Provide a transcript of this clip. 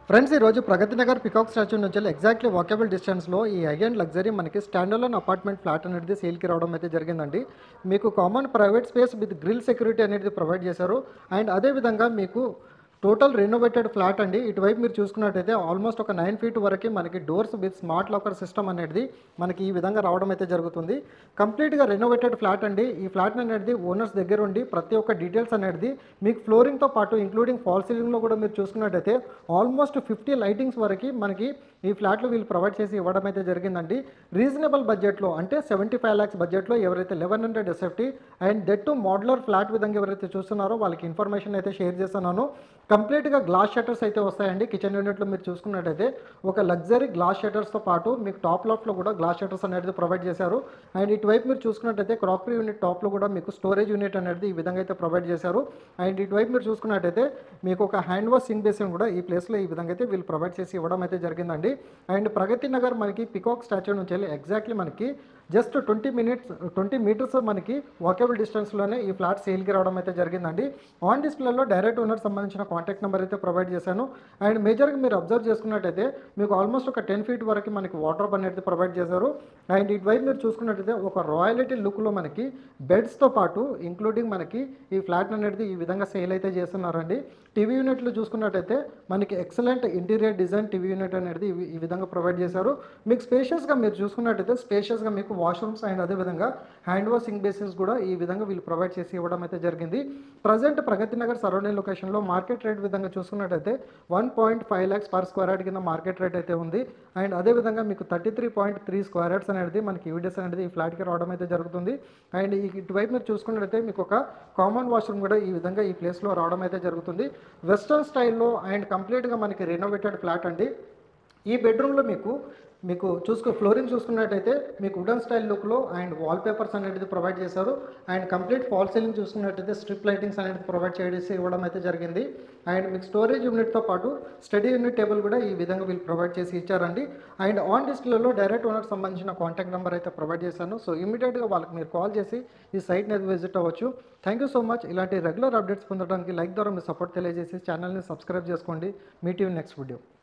friends ఈరోజు Pragati Nagar peacock statue నుంచి exactly walkable డిస్టెన్స్లో ఈ హై అండ్ లగ్జరీ మనకి స్టాండర్లోన్ అపార్ట్మెంట్ ఫ్లాట్ అనేది సేల్కి రావడం అయితే జరిగిందండి మీకు common private space with grill security అనేది ప్రొవైడ్ చేశారు అండ్ అదేవిధంగా మీకు టోటల్ రెనోవేటెడ్ ఫ్లాట్ అండి ఇటువైపు మీరు చూసుకున్నట్టయితే ఆల్మోస్ట్ ఒక నైన్ ఫీట్ వరకు మనకి doors with smart locker system అనేది మనకి ఈ విధంగా రావడం అయితే జరుగుతుంది కంప్లీట్గా రెనోవేటెడ్ ఫ్లాట్ అండి ఈ ఫ్లాట్ అనేది ఓనర్స్ దగ్గర ఉండి ప్రతి ఒక్క డీటెయిల్స్ అనేది మీకు ఫ్లోరింగ్తో పాటు ఇంక్లూడింగ్ ఫాల్ సీలింగ్లో కూడా మీరు చూసుకున్నట్టయితే ఆల్మోస్ట్ ఫిఫ్టీ లైటింగ్స్ వరకు మనకి ఈ ఫ్లాట్లు వీళ్ళు ప్రొవైడ్ చేసి ఇవ్వడం అయితే జరిగిందండి రీజనబుల్ బడ్జెట్లో అంటే సెవెంటీ ఫైవ్ ల్యాక్స్ బడ్జెట్లో ఎవరైతే eleven hundred SFT and that too modular flat విధంగా ఎవరైతే చూస్తున్నారో వాళ్ళకి ఇన్ఫర్మేషన్ అయితే షేర్ చేస్తున్నాను కంప్లీట్గా గ్లాస్ షట్టర్స్ అయితే వస్తాయండి కిచెన్ యూనిట్లో మీరు చూసుకున్నట్టయితే ఒక లగ్జరీ గ్లాస్ షట్టర్స్తో పాటు మీకు టాప్ లాఫ్ట్లో కూడా గ్లాస్ షట్టర్స్ అనేది ప్రొవైడ్ చేశారు అండ్ ఇటువైపు మీరు చూసుకున్నట్టయితే క్రాకరీ యూనిట్ టాప్లో కూడా మీకు స్టోరేజ్ యూనిట్ అనేది ఈ విధంగా అయితే ప్రొవైడ్ చేశారు అండ్ ఇటువైపు మీరు చూసుకున్నట్టయితే మీకు ఒక హ్యాండ్ వాష్ సింక్ బేసిన్ కూడా ఈ ప్లేస్లో ఈ విధంగా అయితే వీళ్ళు ప్రొవైడ్ చేసి ఇవ్వడం అయితే జరిగిందండి అండ్ ప్రగతి నగర్ మనకి పికాక్ స్టాచ్యూ నుంచి వెళ్ళి ఎగ్జాక్ట్లీ మనకి just twenty minutes twenty meters మనకి వాకబుల్ డిస్టెన్స్లోనే ఈ ఫ్లాట్ సేల్కి రావడం అయితే జరిగిందండి ఆన్ డిస్ప్లేలో డైరెక్ట్ ఓనర్ సంబంధించిన కాంటాక్ట్ నెంబర్ అయితే ప్రొవైడ్ చేశాను అండ్ మేజర్గా మీరు అబ్జర్వ్ చేసుకున్నట్టయితే మీకు ఆల్మోస్ట్ ఒక టెన్ ఫీట్ వరకు మనకి వాటర్ అనేది ప్రొవైడ్ చేశారు అండ్ ఇటువైపు మీరు చూసుకున్నట్టయితే ఒక రాయలిటీ లుక్లో మనకి బెడ్స్తో పాటు ఇంక్లూడింగ్ మనకి ఈ ఫ్లాట్ అనేది ఈ విధంగా సేల్ అయితే చేస్తున్నారండి టీవీ యూనిట్లు చూసుకున్నట్టయితే మనకి excellent interior design TV unit అనేది ఈ- ఈ విధంగా ప్రొవైడ్ చేశారు మీకు స్పేషియస్గా మీరు చూసుకున్నట్టయితే స్పేషియస్గా మీకు వాష్రూమ్స్ అండ్ అదేవిధంగా హ్యాండ్ వాషింగ్ బేసిన్స్ కూడా ఈ విధంగా వీళ్ళు ప్రొవైడ్ చేసి ఇవ్వడం అయితే జరిగింది ప్రజెంట్ ప్రగతి నగర్ సరౌండింగ్ లొకేషన్లో మార్కెట్ రేట్ విధంగా చూసుకున్నట్టయితే one point five lakhs per square yard కింద మార్కెట్ రేట్ అయితే ఉంది అండ్ అదేవిధంగా మీకు thirty three point three square yards అనేది మనకి యూడిఎస్ అనేది ఈ ఫ్లాట్కి రావడం అయితే జరుగుతుంది అండ్ ఈ ఇటువైపు మీరు చూసుకున్నట్టయితే మీకు ఒక కామన్ వాష్రూమ్ కూడా ఈ విధంగా ఈ ప్లేస్లో రావడం అయితే జరుగుతుంది వెస్ట్రన్ స్టైల్లో అండ్ కంప్లీట్గా మనకి రెనోవేటెడ్ ఫ్లాట్ అండి ఈ బెడ్రూమ్లో మీకు మీకు చూసుకో ఫ్లోరింగ్ చూసుకున్నట్టయితే మీకు వుడన్ స్టైల్ లుక్లో అండ్ వాల్ పేపర్స్ అనేది ప్రొవైడ్ చేశారు అండ్ కంప్లీట్ ఫాల్ సీలింగ్ చూసుకున్నట్టయితే స్ట్రిప్ లైటింగ్స్ అనేది ప్రొవైడ్ చేసి ఇవ్వడం అయితే జరిగింది అండ్ మీకు స్టోరేజ్ యూనిట్తో పాటు స్టడీ యూనిట్ టేబుల్ కూడా ఈ విధంగా వీళ్ళు ప్రొవైడ్ చేసి ఇచ్చారండి అండ్ ఆన్ డిస్ప్లేలో డైరెక్ట్ ఓనర్ సంబంధించిన కాంటాక్ట్ నెంబర్ అయితే ప్రొవైడ్ చేశాను సో ఇమీడియట్గా వాళ్ళకి మీరు కాల్ చేసి ఈ సైట్ని అయితే విజిట్ అవ్వచ్చు థ్యాంక్ యూ సో మచ్ ఇలాంటి రెగ్యులర్ అప్డేట్స్ పొందడానికి లైక్ ద్వారా మీ సపోర్ట్ తెలియజేసి ఛానల్ని సబ్స్క్రైబ్ చేసుకోండి మీట్ యూ నెక్స్ట్ వీడియో